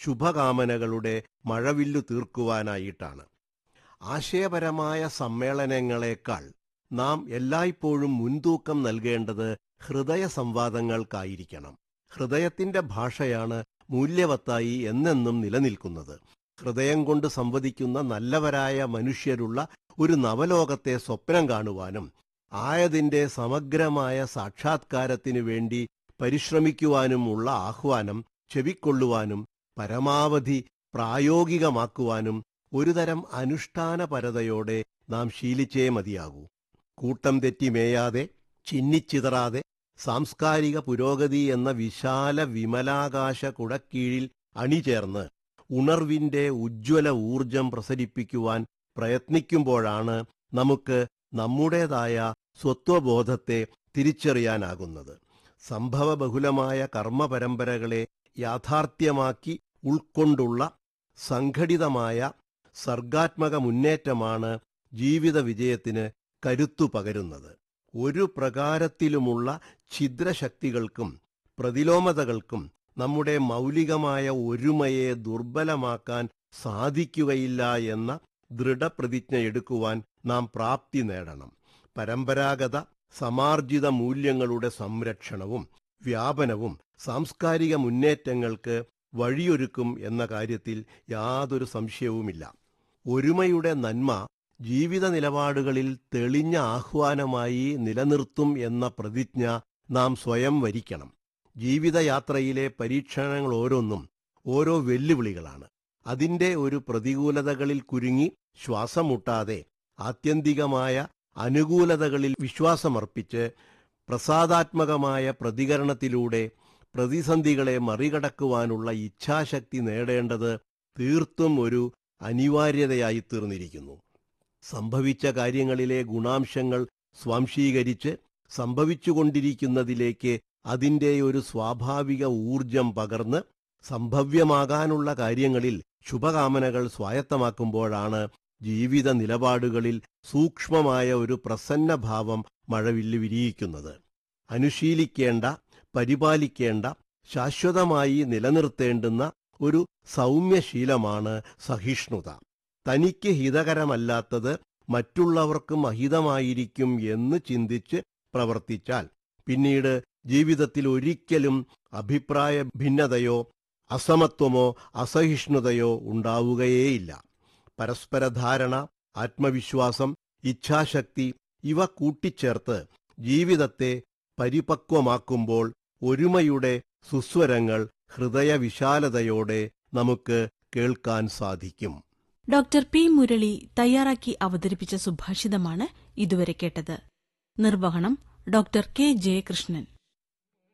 ശുഭകാമനകളുടെ മഴവില്ലു തീർക്കുവാനായിട്ടാണ് ആശയപരമായ സമ്മേളനങ്ങളെക്കാൾ നാം എല്ലായ്പ്പോഴും മുൻതൂക്കം നൽകേണ്ടത് ഹൃദയ സംവാദങ്ങൾക്കായിരിക്കണം ഹൃദയത്തിന്റെ ഭാഷയാണ് മൂല്യവത്തായി എന്നെന്നും നിലനിൽക്കുന്നത് ഹൃദയം കൊണ്ട് സംവദിക്കുന്ന നല്ലവരായ മനുഷ്യരുള്ള ഒരു നവലോകത്തെ സ്വപ്നം കാണുവാനും ആയതിന്റെ സമഗ്രമായ സാക്ഷാത്കാരത്തിനു വേണ്ടി പരിശ്രമിക്കുവാനുമുള്ള ആഹ്വാനം ചെവിക്കൊള്ളുവാനും പരമാവധി പ്രായോഗികമാക്കുവാനും ഒരുതരം അനുഷ്ഠാനപരതയോടെ നാം ശീലിച്ചേ മതിയാകൂ കൂട്ടം തെറ്റി മേയാതെ ചിന്നിച്ചിതറാതെ സാംസ്കാരിക പുരോഗതി എന്ന വിശാല വിമലാകാശ കുടക്കീഴിൽ അണിചേർന്ന് ഉണർവിന്റെ ഉജ്ജ്വല ഊർജം പ്രസരിപ്പിക്കുവാൻ പ്രയത്നിക്കുമ്പോഴാണ് നമുക്ക് നമ്മുടേതായ സ്വത്വബോധത്തെ തിരിച്ചറിയാനാകുന്നത് സംഭവബഹുലമായ കർമ്മപരമ്പരകളെ യാഥാർത്ഥ്യമാക്കി ഉൾക്കൊണ്ടുള്ള സംഘടിതമായ സർഗാത്മക മുന്നേറ്റമാണ് ജീവിത വിജയത്തിന് കരുത്തു പകരുന്നത് ഒരു പ്രകാരത്തിലുമുള്ള ഛിദ്രശക്തികൾക്കും പ്രതിലോമതകൾക്കും നമ്മുടെ മൗലികമായ ഒരുമയെ ദുർബലമാക്കാൻ സാധിക്കുകയില്ല എന്ന ദൃഢപ്രതിജ്ഞ എടുക്കുവാൻ നാം പ്രാപ്തി നേടണം പരമ്പരാഗത സമാർജിത മൂല്യങ്ങളുടെ സംരക്ഷണവും വ്യാപനവും സാംസ്കാരിക മുന്നേറ്റങ്ങൾക്ക് വഴിയൊരുക്കും എന്ന കാര്യത്തിൽ യാതൊരു സംശയവുമില്ല ഒരുമയുടെ നന്മ ജീവിത നിലപാടുകളിൽ തെളിഞ്ഞ ആഹ്വാനമായി നിലനിർത്തും എന്ന പ്രതിജ്ഞ നാം സ്വയം വരിക്കണം ജീവിതയാത്രയിലെ പരീക്ഷണങ്ങൾ ഓരോന്നും ഓരോ വെല്ലുവിളികളാണ് അതിന്റെ ഒരു പ്രതികൂലതകളിൽ കുരുങ്ങി ശ്വാസമുട്ടാതെ ആത്യന്തികമായ അനുകൂലതകളിൽ വിശ്വാസമർപ്പിച്ച് പ്രസാദാത്മകമായ പ്രതികരണത്തിലൂടെ പ്രതിസന്ധികളെ മറികടക്കുവാനുള്ള ഇച്ഛാശക്തി നേടേണ്ടത് തീർത്തും ഒരു അനിവാര്യതയായി തീർന്നിരിക്കുന്നു സംഭവിച്ച കാര്യങ്ങളിലെ ഗുണാംശങ്ങൾ സ്വാംശീകരിച്ച് സംഭവിച്ചുകൊണ്ടിരിക്കുന്നതിലേക്ക് അതിന്റെ ഒരു സ്വാഭാവിക ഊർജം പകർന്ന് സംഭവ്യമാകാനുള്ള കാര്യങ്ങളിൽ ശുഭകാമനകൾ സ്വായത്തമാക്കുമ്പോഴാണ് ജീവിത നിലപാടുകളിൽ സൂക്ഷ്മമായ ഒരു പ്രസന്നഭാവം മഴവില്ല് വിരിയിക്കുന്നത് അനുശീലിക്കേണ്ട പരിപാലിക്കേണ്ട ശാശ്വതമായി നിലനിർത്തേണ്ടുന്ന ഒരു സൗമ്യശീലമാണ് സഹിഷ്ണുത തനിക്ക് ഹിതകരമല്ലാത്തത് മറ്റുള്ളവർക്കും അഹിതമായിരിക്കും എന്ന് ചിന്തിച്ച് പ്രവർത്തിച്ചാൽ പിന്നീട് ജീവിതത്തിൽ ഒരിക്കലും അഭിപ്രായ ഭിന്നതയോ അസമത്വമോ അസഹിഷ്ണുതയോ ഉണ്ടാവുകയേയില്ല പരസ്പര ധാരണ ആത്മവിശ്വാസം ഇച്ഛാശക്തി ഇവ കൂട്ടിച്ചേർത്ത് ജീവിതത്തെ പരിപക്വമാക്കുമ്പോൾ ഒരുമയുടെ സുസ്വരങ്ങൾ ഹൃദയവിശാലതയോടെ നമുക്ക് കേൾക്കാൻ സാധിക്കും ഡോക്ടർ പി മുരളി തയ്യാറാക്കി അവതരിപ്പിച്ച സുഭാഷിതമാണ് ഇതുവരെ കേട്ടത് നിർവഹണം ഡോക്ടർ കെ ജയകൃഷ്ണൻ